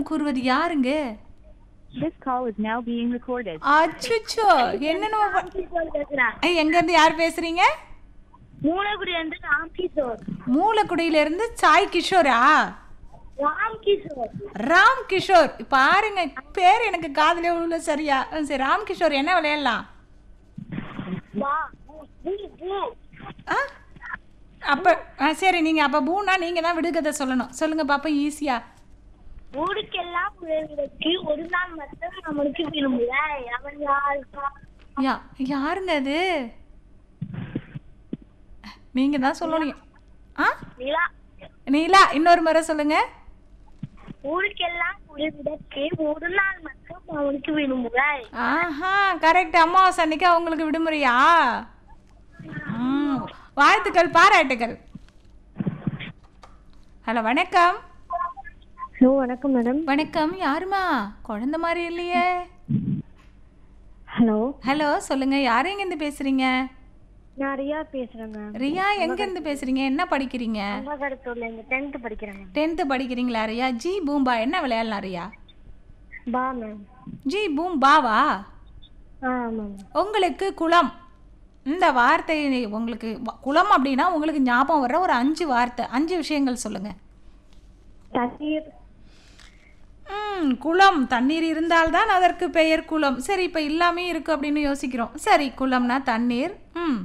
வணக்கம் கூறுவது யாருங்க This call is now being recorded. அச்சுச்சோ என்னென்ன பேசுறேன் எங்க இருந்து யார் பேசுறீங்க மூலகுடி வந்து ராம் கிஷோர் மூலக்குடியில இருந்து சாய் கிஷோரா ராம் கிஷோர் ராம் கிஷோர் பாருங்க பேர் எனக்கு காதுல உள்ள சரியா அஹ் சரி ராம் கிஷோர் என்ன விளையாடலாம் வா பூ பூ ஆ? அப்ப ஆ, சரி நீங்க அப்ப பூனா நீங்க தான் விடுகதை சொல்லணும் சொல்லுங்க பாப்பா ஈஸியா ஊருக்கெல்லாம் உழவிற்கு ஒரு நாள் மட்டும் நம்மளுக்கு விரும்புல அவன் யாருக்கா யா யாருங்க அது நீங்க தான் சொல்லணும் ஆ நிலா நீலா இன்னொரு முறை சொல்லுங்க ஊருக்கெல்லாம் உழவிற்கு ஒரு நாள் மட்டும் அவனுக்கு விரும்புல ஆஹா கரெக்ட் அமாவாசை அன்னைக்கு அவங்களுக்கு விடுமுறையா ம், வாழ்த்துக்கள் பாராட்டுகள் ஹலோ வணக்கம் ஹலோ வணக்கம் மேடம் வணக்கம் யாருமா குழந்தை மாதிரி இல்லையே ஹலோ ஹலோ சொல்லுங்க யாரு எங்க இருந்து பேசுறீங்க நான் ரியா பேசுறேன் மேம் ரியா எங்க இருந்து பேசுறீங்க என்ன படிக்கிறீங்க அம்பகரத்தூர்ல இருந்து டென்த் படிக்கிறேன் மேம் டென்த்து படிக்கிறீங்களா ரியா ஜி பூம்பா என்ன விளையாடலாம் ரியா பா மேம் ஜி பூம் பாவா ஆ ஆமாம் உங்களுக்கு குளம் இந்த வார்த்தை உங்களுக்கு வ- குளம் அப்படின்னா உங்களுக்கு ஞாபகம் வர்ற ஒரு அஞ்சு வார்த்தை அஞ்சு விஷயங்கள் சொல்லுங்க தண்ணீர் ம் குளம் தண்ணீர் இருந்தால்தான் அதற்கு பெயர் குளம் சரி இப்போ இல்லாமே இருக்கு அப்படின்னு யோசிக்கிறோம் சரி குளம்னா தண்ணீர் ம்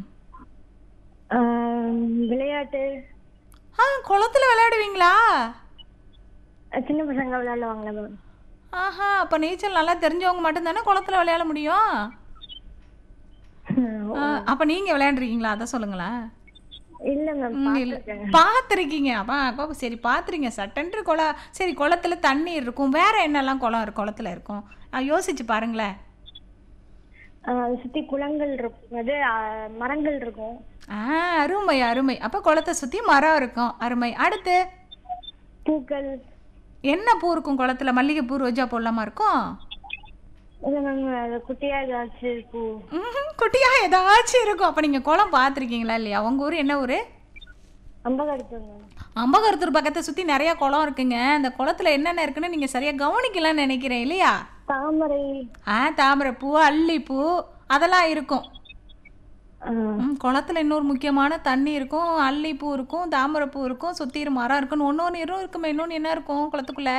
விளையாட்டு ஆ குளத்துல விளையாடுவீங்களா சின்ன பசங்க விளையாடுவாங்களா மேம் ஆஹா அப்போ நீச்சல் நல்லா தெரிஞ்சவங்க மட்டும்தானே குளத்துல விளையாட முடியும் ஆ, அப்ப நீங்க விளையாண்டுருக்கீங்களா அதை சொல்லுங்களேன் இல்ல மேம் ம், இல்ல பார்த்துருக்கீங்க அப்பா அப்பா சரி பார்த்துருங்க சட்டன்று குளம் சரி குளத்துல தண்ணி இருக்கும் வேற என்னெல்லாம் குளம் இருக்கும் குளத்துல இருக்கும் ஆ, யோசிச்சு பாருங்களேன் அதை சுத்தி குளங்கள் இருக்கும் அது ஆ, மரங்கள் இருக்கும் ஆ அருமை அருமை அப்ப குளத்தை சுத்தி மரம் இருக்கும் அருமை அடுத்து பூக்கள் என்ன பூ இருக்கும் குளத்துல மல்லிகைப்பூ ரோஜா பூ எல்லாமா இருக்கும் இல்ல மேம் அது குட்டியா ஏதாச்சும் பூ ம்ஹும், குட்டியா ஏதாச்சும் இருக்கும் அப்ப நீங்க குளம் பார்த்துருக்கீங்களா இல்லையா உங்க ஊர் என்ன ஊரு அம்பகரத்தூர் மேம் அம்பகரத்தூர் பக்கத்தை சுத்தி நிறைய குளம் இருக்குங்க அந்த குளத்துல என்னென்ன இருக்குன்னு நீங்க சரியா கவனிக்கலாம்னு நினைக்கிறேன் இல்லையா தாமரை ஆ தாமரைப்பூ அல்லிப்பூ அதெல்லாம் இருக்கும் ஆ, ம், குளத்துல இன்னொரு முக்கியமான தண்ணி இருக்கும் அல்லிப்பூ இருக்கும் தாமரைப்பூ இருக்கும் சுத்திரு மரம் இருக்கும் ஒன்று ஒன்று இன்னும் இருக்குமே இன்னொன்று என்ன இருக்கும் குளத்துக்குள்ள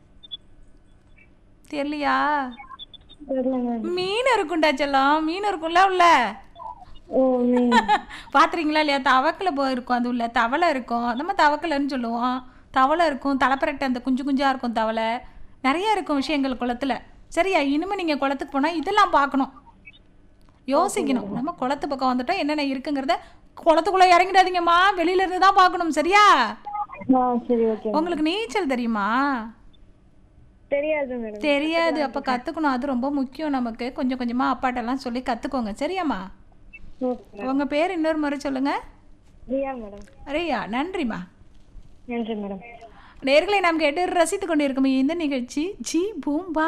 தெரியலையா தெரியல மேம் மீன் இருக்கும்டா செல்லம் மீன் இருக்கும்ல உள்ள ஓ மீன் பாத்துறீங்களா இல்லையா தவக்கல போய் இருக்கும் அது உள்ள தவளை இருக்கும் நம்ம தவக்கலைன்னு சொல்லுவோம் தவளை இருக்கும் தலைப்பரட்டை அந்த குஞ்சு குஞ்சா இருக்கும் தவளை நிறைய இருக்கும் விஷயங்கள் குளத்துல சரியா இனிமே நீங்க குளத்துக்கு போனா இதெல்லாம் பார்க்கணும் யோசிக்கணும் நம்ம குளத்து பக்கம் வந்துட்டோம் என்னென்ன இருக்குங்கிறத குளத்துக்குள்ள இறங்கிடாதீங்கம்மா வெளியில இருந்து தான் பார்க்கணும் சரியா ஆ சரி ஓகே உங்களுக்கு நீச்சல் தெரியுமா தெரியாது மேடம் தெரியாது அப்ப கத்துக்கணும் அது ரொம்ப முக்கியம் நமக்கு கொஞ்சம் கொஞ்சமா அப்பாட்டெல்லாம் சொல்லி கத்துக்கோங்க சரியாம்மா ஓகே உங்க பேர் இன்னொரு முறை சொல்லுங்க ரியா மேடம் ரியா நன்றிம்மா நன்றி மேடம் நேர்களை நாம் கேட்டு ரசித்துக் கொண்டிருக்கும் இந்த நிகழ்ச்சி ஜி பூம்பா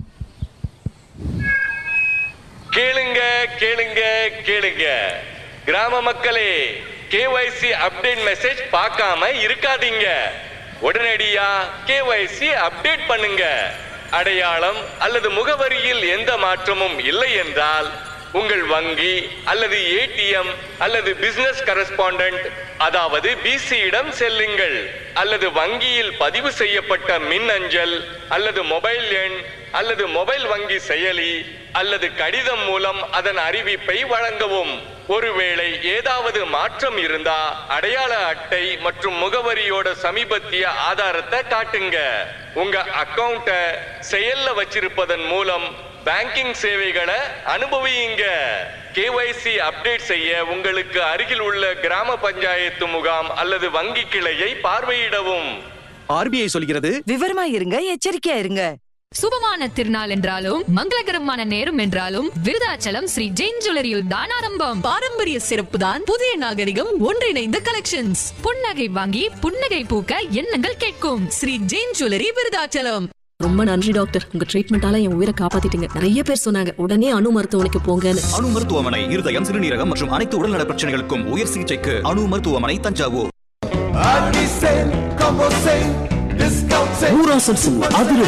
கேளுங்க கேளுங்க கேளுங்க கிராம மக்களே கேஒய்சி அப்டேட் மெசேஜ் பார்க்காம இருக்காதீங்க உடனடியா கேஒய்சி அப்டேட் பண்ணுங்க அடையாளம் அல்லது முகவரியில் எந்த மாற்றமும் இல்லை என்றால் உங்கள் வங்கி அல்லது ஏடிஎம் அல்லது பிசினஸ் கரஸ்பாண்டன்ட் அதாவது பிசியிடம் செல்லுங்கள் அல்லது வங்கியில் பதிவு செய்யப்பட்ட மின்னஞ்சல் அல்லது மொபைல் எண் அல்லது மொபைல் வங்கி செயலி அல்லது கடிதம் மூலம் அதன் அறிவிப்பை வழங்கவும் ஒருவேளை ஏதாவது மாற்றம் இருந்தா அடையாள அட்டை மற்றும் முகவரியோட சமீபத்திய ஆதாரத்தை காட்டுங்க உங்க அக்கவுண்ட செயல்ல வச்சிருப்பதன் மூலம் பேங்கிங் சேவைகளை அனுபவியுங்க கேஒய்சி அப்டேட் செய்ய உங்களுக்கு அருகில் உள்ள கிராம பஞ்சாயத்து முகாம் அல்லது வங்கி கிளையை பார்வையிடவும் ஆர்பிஐ சொல்கிறது விவரமா இருங்க எச்சரிக்கையா இருங்க சுபமான திருநாள் என்றாலும் மங்களகரமான நேரம் என்றாலும் விருதாச்சலம் ஸ்ரீ ஜெயின் ஜுவல்லரியில் தான் ஆரம்பம் பாரம்பரிய சிறப்பு தான் புதிய நாகரிகம் ஒன்றிணைந்த கலெக்ஷன்ஸ் புன்னகை வாங்கி புன்னகை பூக்க எண்ணங்கள் கேட்கும் ஸ்ரீ ஜெயின் ஜுவல்லரி விருதாச்சலம் ரொம்ப நன்றி டாக்டர் உங்க ட்ரீட்மெண்டால என் உயிரை காப்பாத்திட்டீங்க நிறைய பேர் சொன்னாங்க உடனே அணு மருத்துவமனைக்கு போங்கன்னு அணு மருத்துவமனை இருதயம் சிறுநீரகம் மற்றும் அனைத்து உடல்நல பிரச்சனைகளுக்கும் உயர் சிகிச்சைக்கு அணு மருத்துவமனை தஞ்சாவூர் நூறாசன் அதிர